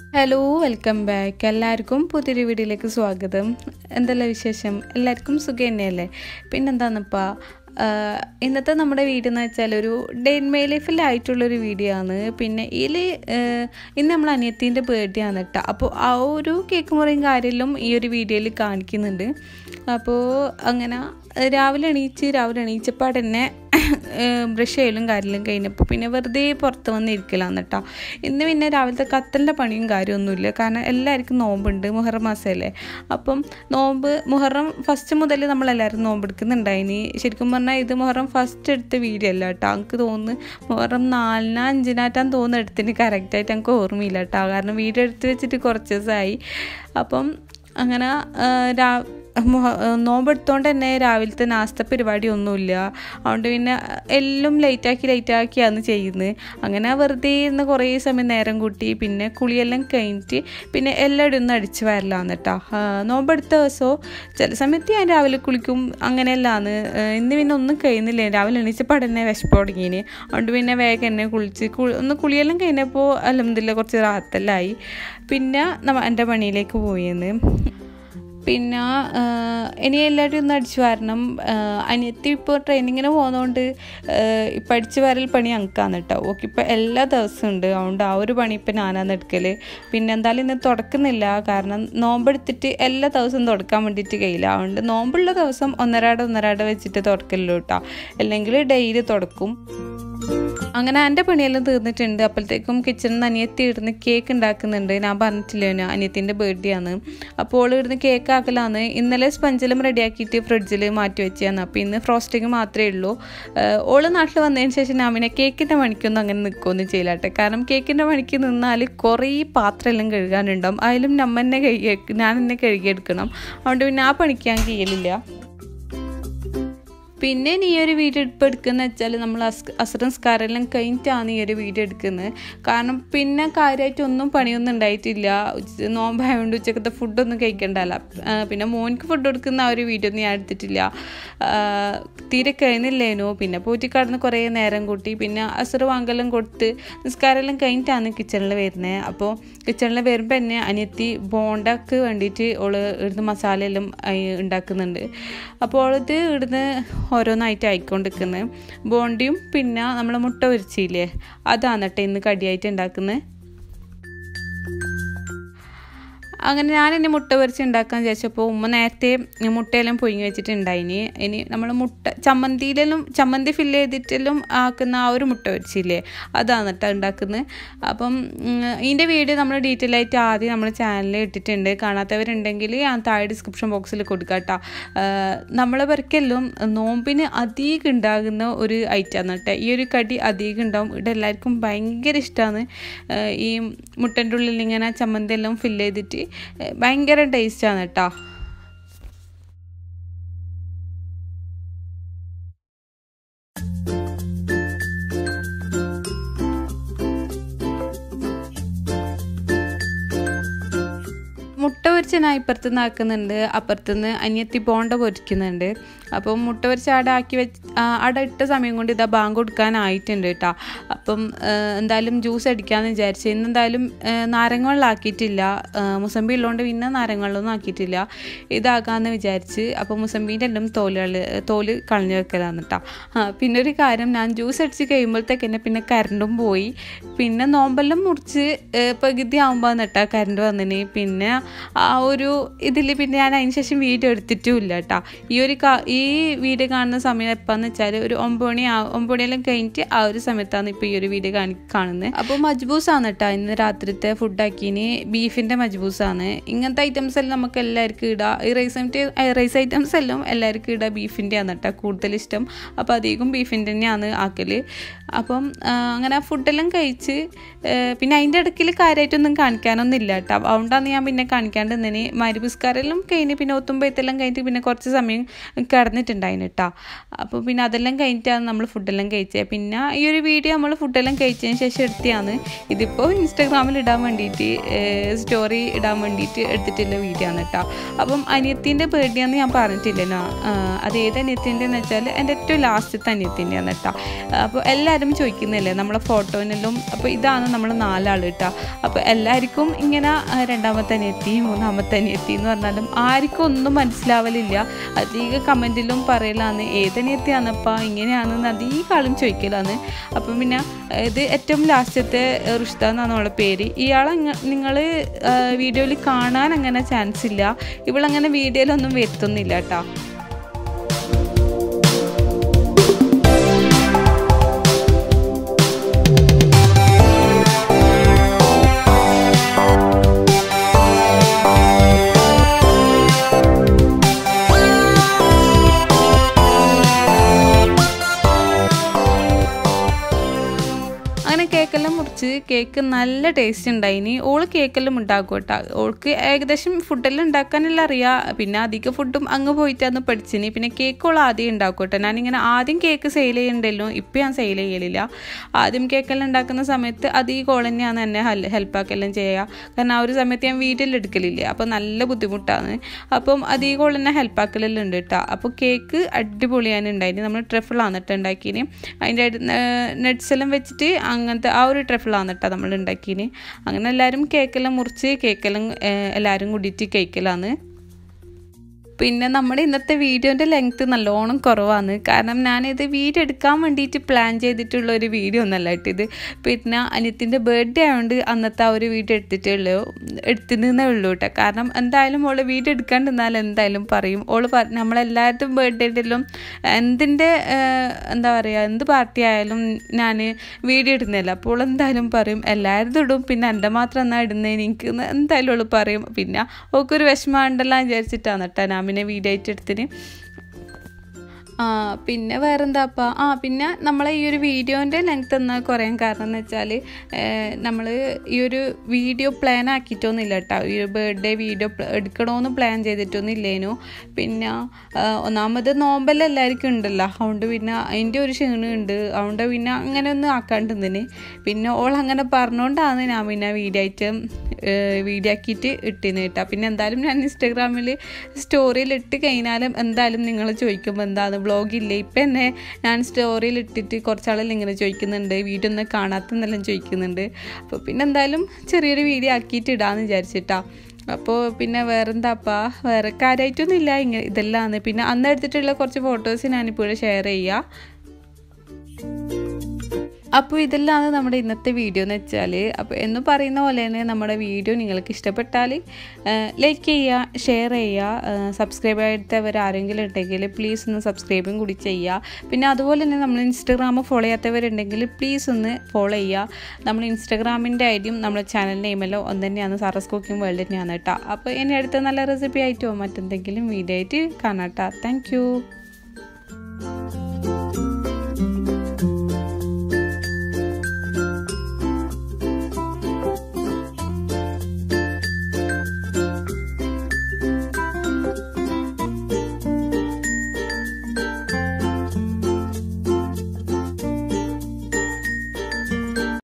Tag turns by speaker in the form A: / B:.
A: hello welcome back എല്ലാവർക്കും പുതിയൊരു വീഡിയോയിലേക്ക് സ്വാഗതം എന്തെല്ലാം വിശേഷം എല്ലാവർക്കും സുഖം തന്നെയല്ലേ പിന്നെന്താന്നിപ്പാ ഇന്നത്തെ നമ്മുടെ വീഡിയോ എന്ന് വെച്ചാൽ ഒരു ഡേ ഇൻ മൈ ലൈഫിലായിട്ടുള്ളൊരു വീഡിയോ ആണ് പിന്നെ ഇതിൽ ഇന്ന് നമ്മൾ അനിയത്തിൻ്റെ ബർത്ത്ഡേ ആണ് കേട്ടോ അപ്പോൾ ആ ഒരു കേക്ക് മുറിയും കാര്യമെല്ലാം ഈ ഒരു വീഡിയോയിൽ കാണിക്കുന്നുണ്ട് അപ്പോൾ അങ്ങനെ രാവിലെ എണീച്ച് രാവിലെ എണീച്ചപ്പോൾ തന്നെ ബ്രഷ് ചെയ്യലും കാര്യമെല്ലാം കഴിഞ്ഞപ്പോൾ പിന്നെ വെറുതെ പുറത്ത് വന്ന് ഇരിക്കലാന്ന് കേട്ടോ ഇന്ന് പിന്നെ രാവിലത്തെ കത്തലിൻ്റെ പണിയും കാര്യമൊന്നുമില്ല കാരണം എല്ലാവർക്കും നോമ്പുണ്ട് മുഹറം മാസമല്ലേ അപ്പം നോമ്പ് മുഹറം ഫസ്റ്റ് മുതൽ നമ്മളെല്ലാവരും നോമ്പ് എടുക്കുന്നുണ്ടായിനി ശരിക്കും പറഞ്ഞാൽ ഇത് മുഹറം ഫസ്റ്റ് എടുത്ത വീഡിയോ അല്ല കേട്ടോ എനിക്ക് തോന്നുന്നു മുഹറം നാലിനാ അഞ്ചിനാറ്റാൻ തോന്നുന്ന എടുത്തിന് കറക്റ്റായിട്ട് എനിക്ക് ഓർമ്മയില്ല കേട്ടോ കാരണം വീഡിയോ എടുത്ത് വെച്ചിട്ട് കുറച്ച് ദിവസമായി അപ്പം അങ്ങനെ രാ നോമ്പെടുത്തോണ്ട് തന്നെ രാവിലത്തെ നാസ്ത പരിപാടി ഒന്നുമില്ല അതുകൊണ്ട് പിന്നെ എല്ലാം ലേറ്റാക്കി ലേറ്റാക്കിയാണ് ചെയ്യുന്നത് അങ്ങനെ വെറുതെ ഇരുന്ന് കുറേ സമയം നേരം കൂട്ടി പിന്നെ കുളിയെല്ലാം കഴിഞ്ഞിട്ട് പിന്നെ എല്ലായിടും ഒന്ന് അടിച്ച് വരലാന്ന് കേട്ടോ നോമ്പെടുത്ത ദിവസമോ ചില സമയത്ത് ഞാൻ രാവിലെ കുളിക്കും അങ്ങനെയല്ലാന്ന് ഇന്ന് പിന്നെ ഒന്നും കഴിയുന്നില്ല രാവിലെ എണീച്ചപ്പോൾ തന്നെ വിശപ്പ് തുടങ്ങിയിന് അതുകൊണ്ട് പിന്നെ വേഗം എന്നെ കുളിച്ച് ഒന്ന് കുളിയെല്ലാം കഴിഞ്ഞപ്പോൾ അലഹമില്ല കുറച്ച് റാത്തല്ലായി പിന്നെ നമ്മ എൻ്റെ പണിയിലേക്ക് പോയെന്ന് പിന്നെ ഇനി എല്ലാവരും ഒന്ന് അടിച്ചു വരണം അനിയത്തി ഇപ്പോൾ ട്രെയിനിങ്ങിന് പോകുന്നതുകൊണ്ട് ഇപ്പം അടിച്ചു വരൽ പണി ഞങ്ങൾക്കാണ് കേട്ടോ ഓക്കെ ഇപ്പോൾ എല്ലാ ദിവസവും ഉണ്ട് അതുകൊണ്ട് ആ ഒരു പണി ഇപ്പം ഞാനാണ് എടുക്കൽ പിന്നെ എന്തായാലും ഇന്ന് തുടക്കുന്നില്ല കാരണം നോമ്പെടുത്തിട്ട് എല്ലാ ദിവസവും തുടക്കാൻ വേണ്ടിയിട്ട് കഴിയില്ല അതുകൊണ്ട് നോമ്പുള്ള ദിവസം ഒന്നരാട് ഒന്നരാട് വെച്ചിട്ട് തുടക്കല്ലോ കേട്ടോ അല്ലെങ്കിൽ ഡെയിലി തുടക്കും അങ്ങനെ എൻ്റെ പണിയെല്ലാം തീർന്നിട്ടുണ്ട് അപ്പോഴത്തേക്കും കിച്ചണിൽ നിന്ന് അനിയത്തി ഇടുന്ന് കേക്ക് ഉണ്ടാക്കുന്നുണ്ട് ഞാൻ പറഞ്ഞിട്ടില്ല അനിയത്തിൻ്റെ ബർത്ത്ഡേ ആണ് അപ്പോൾ ഇടുന്ന് കേക്ക് ആക്കലാന്ന് ഇന്നലെ സ്പഞ്ചെല്ലാം റെഡിയാക്കിയിട്ട് ഫ്രിഡ്ജിൽ മാറ്റി വെച്ചാണ് അപ്പോൾ ഇന്ന് ഫ്രോസ്റ്റിങ് മാത്രമേ ഉള്ളൂ ഓള് നാട്ടിൽ വന്നതിന് ശേഷം ഞാൻ പിന്നെ കേക്കിൻ്റെ പണിക്കൊന്നും അങ്ങനെ നിൽക്കുകയൊന്നും ചെയ്യില്ലാട്ടെ കാരണം കേക്കിൻ്റെ പണിക്ക് നിന്നാൽ കുറേ പാത്രമെല്ലാം കഴുകാനുണ്ടാവും അതിലും നമ്മ തന്നെ കഴുകി ഞാൻ തന്നെ കഴുകിയെടുക്കണം അതുകൊണ്ട് പിന്നെ ആ പണിക്ക് ഞാൻ ചെയ്യലില്ല പിന്നെ ഈ ഒരു വീഡിയോ ഇപ്പോൾ എടുക്കുന്നത് വെച്ചാൽ നമ്മൾ അസ് അസുരംസ്കാരെല്ലാം കഴിഞ്ഞിട്ടാണ് ഈ ഒരു വീഡിയോ എടുക്കുന്നത് കാരണം പിന്നെ കാര്യമായിട്ട് ഒന്നും പണിയൊന്നും ഉണ്ടായിട്ടില്ല നോമ്പായതുകൊണ്ട് ഉച്ചക്കത്തെ ഫുഡൊന്നും കഴിക്കണ്ടല്ല പിന്നെ മോനിക്ക് ഫുഡ് കൊടുക്കുന്ന ആ ഒരു വീഡിയോ ഒന്നും ഞാൻ എടുത്തിട്ടില്ല തീരെ കഴിഞ്ഞില്ലേനോ പിന്നെ പോയിട്ട് കടന്ന് കുറേ നേരം കൂട്ടി പിന്നെ അസുര വാങ്കെല്ലാം കൊടുത്ത് നിസ്കാരമെല്ലാം കഴിഞ്ഞിട്ടാണ് കിച്ചണിൽ വരുന്നത് അപ്പോൾ കിച്ചണിൽ വരുമ്പോൾ തന്നെ അനിയത്തി ബോണ്ടക്ക് വേണ്ടിയിട്ട് ഓള് ഇവിടുന്ന് മസാലയെല്ലാം ഉണ്ടാക്കുന്നുണ്ട് അപ്പോൾ ഓളിത് ഇവിടുന്ന് ഓരോന്നായിട്ട് ആയിക്കൊണ്ടിരിക്കുന്നത് ബോണ്ടിയും പിന്നെ നമ്മൾ മുട്ട പൊരിച്ചില്ലേ അതാണ് കേട്ടോ ഇന്ന് കടിയായിട്ട് ഉണ്ടാക്കുന്നത് അങ്ങനെ ഞാൻ ഇനി മുട്ട പൊരിച്ച് ഉണ്ടാക്കാൻ വിചാരിച്ചപ്പോൾ ഉമ്മ നേരത്തെ മുട്ടയെല്ലാം പൊഴിഞ്ഞ് വെച്ചിട്ടുണ്ടായിനി ഇനി നമ്മൾ മുട്ട ചമ്മന്തിയിലെല്ലാം ചമ്മന്തി ഫില്ല് ചെയ്തിട്ടെല്ലാം ആക്കുന്ന ആ ഒരു മുട്ട പൊരിച്ചില്ലേ അതാണ് കേട്ടോ ഉണ്ടാക്കുന്നത് അപ്പം ഇതിൻ്റെ വീഡിയോ നമ്മൾ ഡീറ്റെയിൽ ആയിട്ട് ആദ്യം നമ്മൾ ചാനലിൽ ഇട്ടിട്ടുണ്ട് കാണാത്തവരുണ്ടെങ്കിൽ ഞാൻ താഴെ ഡിസ്ക്രിപ്ഷൻ ബോക്സിൽ കൊടുക്കാം കേട്ടോ നമ്മളെ പേർക്കെല്ലാം നോമ്പിന് അധികം ഉണ്ടാകുന്ന ഒരു ഐറ്റമാണ് കേട്ടോ ഈ ഒരു കടി അധികം ഉണ്ടാവും ഇവിടെ എല്ലാവർക്കും ഭയങ്കര ഇഷ്ടമാണ് ഈ മുട്ടൻ്റെ ഉള്ളിൽ ഇങ്ങനെ ചമ്മന്തി എല്ലാം ഫില്ല് ചെയ്തിട്ട് ഭയങ്കര ടേസ്റ്റാണ് കേട്ടോ മുട്ട പൊരിച്ച് ഞാൻ ഇപ്പുറത്തുനിന്ന് ആക്കുന്നുണ്ട് അപ്പുറത്തുനിന്ന് അനിയത്തി ബോണ്ട പൊരിക്കുന്നുണ്ട് അപ്പം മുട്ട പൊരിച്ച് അവിടെ ആക്കി വെച്ച് അവിടെ ഇട്ട സമയം കൊണ്ട് ഇതാ ബാങ്ക് കൊടുക്കാനായിട്ടുണ്ട് കേട്ടോ അപ്പം എന്തായാലും ജ്യൂസ് അടിക്കാമെന്ന് വിചാരിച്ചു ഇന്ന് എന്തായാലും നാരങ്ങ വെള്ളം ആക്കിയിട്ടില്ല മുസമ്പി ഉള്ളതുകൊണ്ട് പിന്നെ നാരങ്ങ വെള്ളമൊന്നും ആക്കിയിട്ടില്ല ഇതാക്കാമെന്ന് വിചാരിച്ച് അപ്പോൾ മുസമ്പീൻ്റെ എല്ലാം തോലുകൾ തോല് കളഞ്ഞു വെക്കലാന്ന് കേട്ടോ പിന്നെ ഒരു കാര്യം ഞാൻ ജ്യൂസ് അടിച്ച് കഴിയുമ്പോഴത്തേക്ക് തന്നെ പിന്നെ കറണ്ടും പോയി പിന്നെ നോമ്പെല്ലാം മുറിച്ച് പകുതി ആകുമ്പോൾ കേട്ടോ കറണ്ട് വന്നിന് പിന്നെ ആ ഒരു ഇതിൽ പിന്നെ ഞാൻ അതിന് ശേഷം വീഡിയോ എടുത്തിട്ടും ഇല്ല കേട്ടോ ഈ ഒരു ഈ വീഡിയോ കാണുന്ന സമയം എപ്പോഴെന്ന് വെച്ചാൽ ഒരു ഒമ്പത് മണി ഒമ്പത് മണിയെല്ലാം കഴിഞ്ഞിട്ട് ആ ഒരു സമയത്താണ് ഇപ്പോൾ ഈ ഒരു വീഡിയോ കാണി കാണുന്നത് അപ്പോൾ മജ്ബൂസാണ് കേട്ടോ ഇന്ന് രാത്രിത്തെ ഫുഡാക്കിന് ബീഫിൻ്റെ മജ്ബൂസാണ് ഇങ്ങനത്തെ ഐറ്റംസ് എല്ലാം നമുക്ക് എല്ലാവർക്കും ഇടാം ഈ റൈസ് റൈസ് ഐറ്റംസ് എല്ലാം എല്ലാവർക്കും ഇടാം ബീഫിൻ്റെ ആണ് കേട്ടോ കൂടുതൽ ഇഷ്ടം അപ്പോൾ അധികം ബീഫിൻ്റെ തന്നെയാണ് ആക്കൽ അപ്പം അങ്ങനെ ഫുഡെല്ലാം കഴിച്ച് പിന്നെ അതിൻ്റെ ഇടയ്ക്കിൽ കാര്യമായിട്ടൊന്നും കാണിക്കാനൊന്നും ഇല്ല കേട്ടോ അതുകൊണ്ടാണ് ഞാൻ പിന്നെ കാണിക്കാണ്ട് കിടന്നിന് മരുപുസ്കാരെല്ലാം കഴിഞ്ഞ് പിന്നെ ഒത്തുമ്പഴത്തെല്ലാം കഴിഞ്ഞിട്ട് പിന്നെ കുറച്ച് സമയം കിടന്നിട്ടുണ്ടായിന് കേട്ടോ അപ്പോൾ പിന്നെ അതെല്ലാം കഴിഞ്ഞിട്ടാണ് നമ്മൾ ഫുഡെല്ലാം കഴിച്ചത് പിന്നെ ഈ ഒരു വീഡിയോ നമ്മൾ ഫുഡെല്ലാം കഴിച്ചതിന് ശേഷം എടുത്തതാണ് ഇതിപ്പോൾ ഇൻസ്റ്റാഗ്രാമിൽ ഇടാൻ വേണ്ടിയിട്ട് സ്റ്റോറി ഇടാൻ വേണ്ടിയിട്ട് എടുത്തിട്ടുള്ള വീഡിയോ ആണ് കേട്ടോ അപ്പം അനിയത്തിൻ്റെ ബർത്ത്ഡേ എന്ന് ഞാൻ പറഞ്ഞിട്ടില്ലല്ലോ അത് ഏത് അനിയത്തിൻ്റെ എന്ന് വെച്ചാൽ എൻ്റെ ഏറ്റവും ലാസ്റ്റത്തെ അനിയത്തിൻ്റെയാണ് കേട്ടോ അപ്പോൾ എല്ലാവരും ചോദിക്കുന്നില്ലേ നമ്മളെ ഫോട്ടോനെല്ലാം അപ്പോൾ ഇതാണ് നമ്മൾ നാലാൾ കേട്ടോ അപ്പോൾ എല്ലാവർക്കും ഇങ്ങനെ ആ, രണ്ടാമത്തെ അനിയത്തി മൂന്നാമത്തെ അനിയത്തി എന്ന് പറഞ്ഞാലും ആർക്കും ഒന്നും മനസ്സിലാവലില്ല അധിക കമൻറ്റിലും പറയലാന്ന് ഏതനിയത്തിയാണപ്പാ ഇങ്ങനെയാണെന്ന് അധികം ആളും ചോദിക്കലാന്ന് അപ്പം പിന്നെ ഇത് ഏറ്റവും ലാസ്റ്റത്തെ റുഷ്ത എന്നാണ് അവളുടെ പേര് ഇയാളെ നിങ്ങൾ വീഡിയോയിൽ കാണാൻ അങ്ങനെ ചാൻസ് ഇല്ല ഇവളങ്ങനെ വീഡിയോയിലൊന്നും വരുത്തുന്നില്ല കേട്ടോ അങ്ങനെ കേക്കെല്ലാം മുറിച്ച് കേക്ക് നല്ല ടേസ്റ്റ് ഉണ്ടായിനി ഓള് കേക്കെല്ലാം ഉണ്ടാക്കും കേട്ടോ ഓൾക്ക് ഏകദേശം ഫുഡെല്ലാം ഉണ്ടാക്കാനെല്ലാം അറിയാം പിന്നെ അധിക ഫുഡും അങ്ങ് പോയിട്ടാന്ന് പഠിച്ചിനി പിന്നെ കേക്ക് ഓൾ ആദ്യം ഉണ്ടാക്കും കേട്ടോ ഞാനിങ്ങനെ ആദ്യം കേക്ക് സെയിൽ ചെയ്യണ്ടല്ലോ ഇപ്പം ഞാൻ സെയിൽ ചെയ്യലില്ല ആദ്യം കേക്കെല്ലാം ഉണ്ടാക്കുന്ന സമയത്ത് അധികം ഓൾ തന്നെയാണ് എന്നെ ഹെൽപ്പാക്കെല്ലാം ചെയ്യുക കാരണം ആ ഒരു സമയത്ത് ഞാൻ വീട്ടിലെടുക്കലില്ലേ അപ്പോൾ നല്ല ബുദ്ധിമുട്ടാണ് അപ്പം അധികം ഓൾ തന്നെ ഹെൽപ്പാക്കലെല്ലാം ഉണ്ട് കേട്ടോ അപ്പോൾ കേക്ക് അടിപൊളിയാണ് ഉണ്ടായിന് നമ്മൾ ട്രഫിളാണ് കേട്ടോ ഉണ്ടാക്കിന് അതിൻ്റെ നട്ട്സ് എല്ലാം വെച്ചിട്ട് അങ്ങനത്തെ ആ ഒരു ട്രഫിളാണ് കേട്ടോ നമ്മൾ ഉണ്ടാക്കിന് അങ്ങനെ എല്ലാവരും കേക്കെല്ലാം മുറിച്ച് കേക്കെല്ലാം ഏഹ്, എല്ലാവരും കൂടിയിട്ട് കേക്കലാണ് പിന്നെ നമ്മുടെ ഇന്നത്തെ വീഡിയോൻ്റെ ലെങ്ത്ത് നല്ലോണം കുറവാണ് കാരണം ഞാനിത് വീഡിയോ എടുക്കാൻ വേണ്ടിയിട്ട് പ്ലാൻ ചെയ്തിട്ടുള്ള ഒരു വീഡിയോ ഒന്നല്ല കേട്ടോ ഇത് പിന്നെ അനിയത്തിൻ്റെ ബർത്ത്ഡേ ആയതുകൊണ്ട് അന്നത്തെ ആ ഒരു വീഡിയോ എടുത്തിട്ടുള്ളൂ എടുത്തിരുന്നേ ഉള്ളൂ കേട്ടോ കാരണം എന്തായാലും ഓള് വീഡിയോ എടുക്കാണ്ടിരുന്നാൽ എന്തായാലും പറയും ഓള് പറ നമ്മളെല്ലാവരും ബർത്ത്ഡേയിലും എന്തിൻ്റെ ഏഹ്, എന്താ പറയുക എന്ത് പാർട്ടി ആയാലും ഞാൻ വീഡിയോ ഇടുന്നില്ല അപ്പോൾ ഓൾ എന്തായാലും പറയും എല്ലാവരും ഇടും പിന്നെ എൻ്റെ മാത്രം എന്നാ ഇടുന്നതിന് എനിക്ക് എന്ന് എന്തായാലും ഓള് പറയും പിന്നെ ഓൾക്കൊരു വിഷമം ഉണ്ടല്ലോ വിചാരിച്ചിട്ടാണ് കേട്ടോ ഞാൻ പിന്നെ വീഡിയോ ആയിട്ട് എടുത്തിന് ആ പിന്നെ വേറെന്താപ്പാ ആ പിന്നെ നമ്മളെ ഈ ഒരു വീഡിയോൻ്റെ ലെങ്ത് എന്ന് കുറയാൻ കാരണം എന്ന് വെച്ചാൽ നമ്മൾ ഈ ഒരു വീഡിയോ പ്ലാൻ ആക്കിയിട്ടൊന്നുമില്ല കേട്ടോ ഈ ഒരു ബർത്ത്ഡേ വീഡിയോ എടുക്കണമെന്ന് പ്ലാൻ ചെയ്തിട്ടൊന്നും ഇല്ലേനു പിന്നെ ആ, ഒന്നാമത് നോമ്പെല്ലാം എല്ലാവർക്കും ഉണ്ടല്ലോ അതുകൊണ്ട് പിന്നെ അതിൻ്റെ ഒരു ക്ഷീണമുണ്ട് അതുകൊണ്ട് പിന്നെ അങ്ങനെ ഒന്നും ആക്കാണ്ടിരുന്നിന് പിന്നെ ഓൾ അങ്ങനെ പറഞ്ഞുകൊണ്ടാണ് ഞാൻ പിന്നെ വീഡിയോ ആയിട്ട് വീഡിയോ ആക്കിയിട്ട് ഇട്ടിന് കേട്ടോ പിന്നെ എന്തായാലും ഞാൻ ഇൻസ്റ്റാഗ്രാമിൽ സ്റ്റോറിയിൽ ഇട്ട് കഴിഞ്ഞാലും എന്തായാലും നിങ്ങൾ ചോദിക്കുമ്പോൾ എന്താണ് വ്ളോഗില്ലേ ഇപ്പം എന്നെ ഞാൻ സ്റ്റോറിയിൽ ഇട്ടിട്ട് കുറച്ചാളെല്ലാം ഇങ്ങനെ ചോദിക്കുന്നുണ്ട് വീഡിയോ ഒന്നും കാണാത്തെന്നെല്ലാം ചോദിക്കുന്നുണ്ട് അപ്പോൾ പിന്നെ എന്തായാലും ചെറിയൊരു വീഡിയോ ആക്കിയിട്ട് ഇടാമെന്ന് വിചാരിച്ചിട്ടാ അപ്പോൾ പിന്നെ വേറെന്താപ്പാ വേറെ കാര്യമായിട്ടൊന്നും ഇല്ല ഇങ്ങനെ ഇതെല്ലാമാണ് പിന്നെ അന്ന് എടുത്തിട്ടുള്ള കുറച്ച് ഫോട്ടോസ് ഞാനിപ്പോൾ ഷെയർ ചെയ്യാം അപ്പോൾ ഇതെല്ലാം നമ്മുടെ ഇന്നത്തെ വീഡിയോ എന്ന് വെച്ചാൽ അപ്പോൾ എന്ന് പറയുന്ന പോലെ തന്നെ നമ്മുടെ വീഡിയോ നിങ്ങൾക്ക് ഇഷ്ടപ്പെട്ടാൽ ലൈക്ക് ചെയ്യുക ഷെയർ ചെയ്യുക സബ്സ്ക്രൈബ് ചെയ്യാത്തവർ ആരെങ്കിലും ഉണ്ടെങ്കിൽ പ്ലീസ് ഒന്ന് സബ്സ്ക്രൈബും കൂടി ചെയ്യുക പിന്നെ അതുപോലെ തന്നെ നമ്മൾ ഇൻസ്റ്റാഗ്രാം ഫോളോ ചെയ്യാത്തവരുണ്ടെങ്കിൽ പ്ലീസ് ഒന്ന് ഫോളോ ചെയ്യുക നമ്മൾ ഇൻസ്റ്റാഗ്രാമിൻ്റെ ഐഡിയും നമ്മുടെ ചാനൽ നെയിമെല്ലാം ഒന്ന് തന്നെയാണ് സാറസ് കുക്കിംഗ് വേൾഡ് തന്നെയാണ് കേട്ടോ അപ്പോൾ ഇനി അടുത്ത നല്ല റെസിപ്പി ആയിട്ടോ മറ്റെന്തെങ്കിലും വീഡിയോ ആയിട്ട് കാണാം കേട്ടോ താങ്ക്